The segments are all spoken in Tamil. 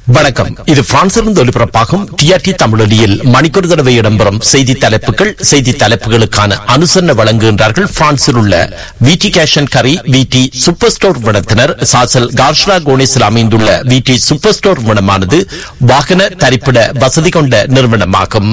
வணக்கம் இது பிரான்சிலிருந்து ஒலிபரப்பாகும் டிஆர்டி தமிழொலியில் மணிக்கொரு தடவை இடம்பெறும் செய்தி தலைப்புகள் செய்தி தலைப்புகளுக்கான அனுசரணை வழங்குகின்றார்கள் பிரான்சில் உள்ள விடி கேஷன் கரி விடி சூப்பர் ஸ்டோர் விடத்தினர் சாசல் கார்ஷ்லா கோனிஸில் அமைந்துள்ள விடி சூப்பர் ஸ்டோர் விடமானது வாகன தரிப்பிட வசதி கொண்ட நிறுவனமாகும்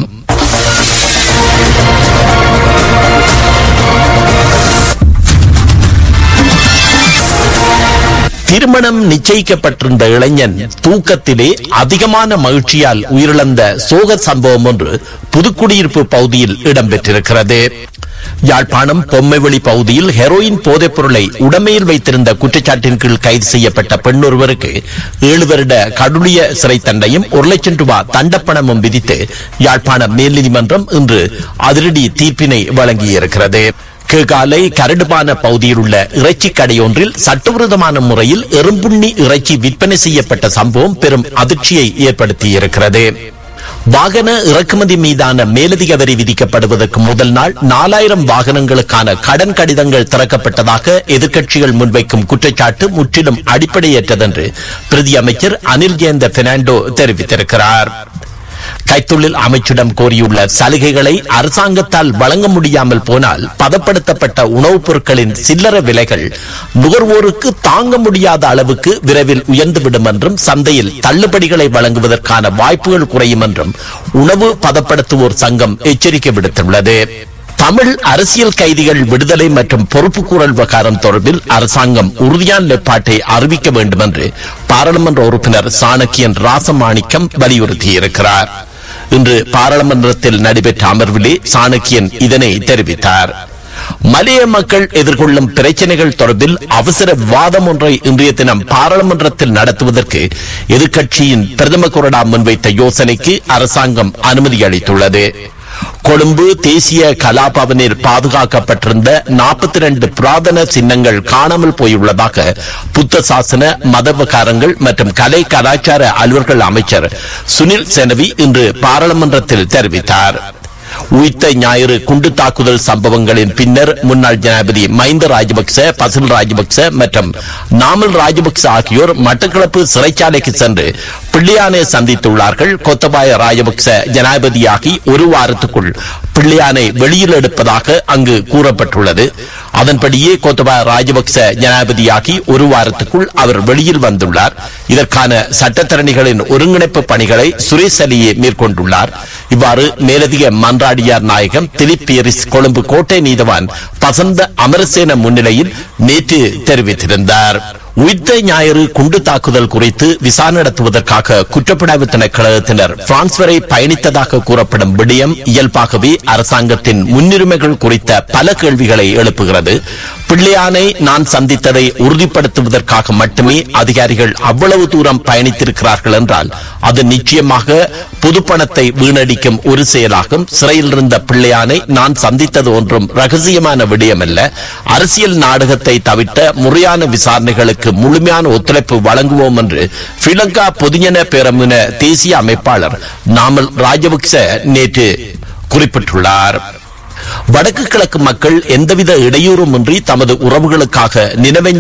திருமணம் நிச்சயிக்கப்பட்டிருந்த இளைஞன் தூக்கத்திலே அதிகமான மகிழ்ச்சியால் உயிரிழந்த சோக சம்பவம் ஒன்று புதுக்குடியிருப்பு பகுதியில் இடம்பெற்றிருக்கிறது யாழ்ப்பாணம் பொம்மைவெளி பகுதியில் ஹெரோயின் போதைப் பொருளை உடமையில் வைத்திருந்த குற்றச்சாட்டின் கீழ் கைது செய்யப்பட்ட பெண்ணொருவருக்கு ஏழு வருட கடூழிய சிறை தண்டையும் ஒரு லட்சம் ரூபாய் தண்டப்பணமும் விதித்து யாழ்ப்பாணம் மேல்நீதிமன்றம் இன்று அதிரடி தீர்ப்பினை வழங்கியிருக்கிறது கேகாலை கரடுபான பகுதியில் உள்ள இறைச்சி கடையொன்றில் சட்டவிரோதமான முறையில் எறும்புண்ணி இறைச்சி விற்பனை செய்யப்பட்ட சம்பவம் பெரும் அதிர்ச்சியை ஏற்படுத்தியிருக்கிறது வாகன இறக்குமதி மீதான மேலதிக வரி விதிக்கப்படுவதற்கு முதல் நாள் நாலாயிரம் வாகனங்களுக்கான கடன் கடிதங்கள் திறக்கப்பட்டதாக எதிர்க்கட்சிகள் முன்வைக்கும் குற்றச்சாட்டு முற்றிலும் அடிப்படையற்றதென்று பிரதி அமைச்சர் அனில் ஜெயந்த பெர்னாண்டோ தெரிவித்திருக்கிறார் கைத்தொழில் அமைச்சிடம் கோரியுள்ள சலுகைகளை அரசாங்கத்தால் வழங்க முடியாமல் போனால் பதப்படுத்தப்பட்ட உணவுப் பொருட்களின் சில்லறை விலைகள் நுகர்வோருக்கு தாங்க முடியாத அளவுக்கு விரைவில் உயர்ந்துவிடும் என்றும் சந்தையில் தள்ளுபடிகளை வழங்குவதற்கான வாய்ப்புகள் குறையும் என்றும் உணவு பதப்படுத்துவோர் சங்கம் எச்சரிக்கை விடுத்துள்ளது தமிழ் அரசியல் கைதிகள் விடுதலை மற்றும் பொறுப்புக்கூறல் விவகாரம் தொடர்பில் அரசாங்கம் உறுதியான நிலைப்பாட்டை அறிவிக்க வேண்டும் என்று பாராளுமன்ற உறுப்பினர் சாணக்கியன் ராசமாணிக்கம் வலியுறுத்தியிருக்கிறார் இன்று பாராளுமன்றத்தில் நடைபெற்ற அமர்விலே சாணக்கியன் இதனை தெரிவித்தார் மலைய மக்கள் எதிர்கொள்ளும் பிரச்சனைகள் தொடர்பில் அவசர விவாதம் ஒன்றை இன்றைய தினம் பாராளுமன்றத்தில் நடத்துவதற்கு எதிர்க்கட்சியின் பிரதம கொறடா முன்வைத்த யோசனைக்கு அரசாங்கம் அனுமதி அளித்துள்ளது கொழும்பு தேசிய கலாபவனில் பாதுகாக்கப்பட்டிருந்த நாற்பத்தி ரெண்டு புராதன சின்னங்கள் காணாமல் போயுள்ளதாக புத்த சாசன மத விவகாரங்கள் மற்றும் கலை கலாச்சார அலுவல்கள் அமைச்சர் சுனில் செனவி இன்று பாராளுமன்றத்தில் தெரிவித்தார் உயிர்த்த ஞாயிறு குண்டு தாக்குதல் சம்பவங்களின் பின்னர் முன்னாள் ஜனாதிபதி மஹிந்த ராஜபக்ச பசில் ராஜபக்ச மற்றும் நாமல் ராஜபக்ச ஆகியோர் மட்டக்களப்பு சிறைச்சாலைக்கு சென்று பிள்ளையானை சந்தித்துள்ளார்கள் கொத்தபாய ராஜபக்ச ஜனாதிபதியாகி ஒரு வாரத்துக்குள் பிள்ளையானை வெளியில் எடுப்பதாக அங்கு கூறப்பட்டுள்ளது அதன்படியே கோத்தபாய ராஜபக்ச ஜனாதிபதியாகி ஒரு வாரத்துக்குள் அவர் வெளியில் வந்துள்ளார் இதற்கான சட்டத்தரணிகளின் ஒருங்கிணைப்பு பணிகளை சுரேஷ் அலியே மேற்கொண்டுள்ளார் இவ்வாறு மேலதிக மன்றாடியார் நாயகம் திலிப் பேரிஸ் கொழும்பு கோட்டை நீதவான் பசந்த அமரசேன முன்னிலையில் நேற்று தெரிவித்திருந்தார் உயிர்த்த ஞாயிறு குண்டு தாக்குதல் குறித்து விசாரணை நடத்துவதற்காக குற்றப்புலனாய்வு திணைக்களத்தினர் பிரான்ஸ் வரை பயணித்ததாக கூறப்படும் விடயம் இயல்பாகவே அரசாங்கத்தின் முன்னுரிமைகள் குறித்த பல கேள்விகளை எழுப்புகிறது பிள்ளையானை நான் சந்தித்ததை உறுதிப்படுத்துவதற்காக மட்டுமே அதிகாரிகள் அவ்வளவு தூரம் பயணித்திருக்கிறார்கள் என்றால் அது நிச்சயமாக பொதுப்பணத்தை வீணடிக்கும் ஒரு செயலாகும் சிறையில் இருந்த பிள்ளையானை நான் சந்தித்தது ஒன்றும் ரகசியமான விடயமல்ல அரசியல் நாடகத்தை தவிர்த்த முறையான விசாரணைகளுக்கு முழுமையான ஒத்துழைப்பு வழங்குவோம் என்று ஸ்ரீலங்கா பொதுஜன பேரமுன தேசிய அமைப்பாளர் நாமல் ராஜபக்ச நேற்று குறிப்பிட்டுள்ளார் வடக்கு கிழக்கு மக்கள் எந்தவித இடையூறுமின்றி தமது உறவுகளுக்காக நினைவஞ்ச